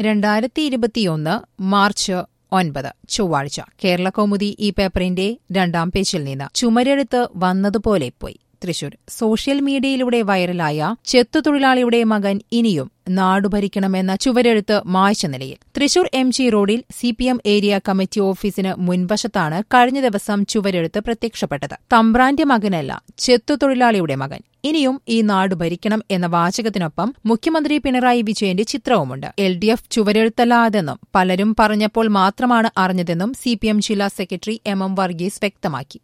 രണ്ടായിരത്തി ഇരുപത്തിയൊന്ന് മാർച്ച് ഒൻപത് ചൊവ്വാഴ്ച കേരള കൗമുദി ഈ പേപ്പറിന്റെ രണ്ടാം പേജിൽ നിന്ന് ചുമരെഴുത്ത് വന്നതുപോലെ പോയി തൃശൂർ സോഷ്യൽ മീഡിയയിലൂടെ വൈറലായ ചെത്തുതൊഴിലാളിയുടെ മകൻ ഇനിയും നാടുഭരിക്കണമെന്ന ചുവരെഴുത്ത് മായ്ച്ച നിലയിൽ തൃശൂർ എം ജി റോഡിൽ C P M area committee ഓഫീസിന് മുൻവശത്താണ് കഴിഞ്ഞ ദിവസം ചുവരെഴുത്ത് പ്രത്യക്ഷപ്പെട്ടത് തമ്പ്രാന്റെ മകനല്ല ചെത്തുതൊഴിലാളിയുടെ മകൻ ഇനിയും ഈ നാട് ഭരിക്കണം എന്ന വാചകത്തിനൊപ്പം മുഖ്യമന്ത്രി പിണറായി വിജയന്റെ ചിത്രവുമുണ്ട് എൽ ഡി എഫ് ചുവരെഴുത്തല്ലാതെന്നും പലരും പറഞ്ഞപ്പോൾ മാത്രമാണ് അറിഞ്ഞതെന്നും സി പി എം ജില്ലാ സെക്രട്ടറി എം എം വർഗീസ് വ്യക്തമാക്കി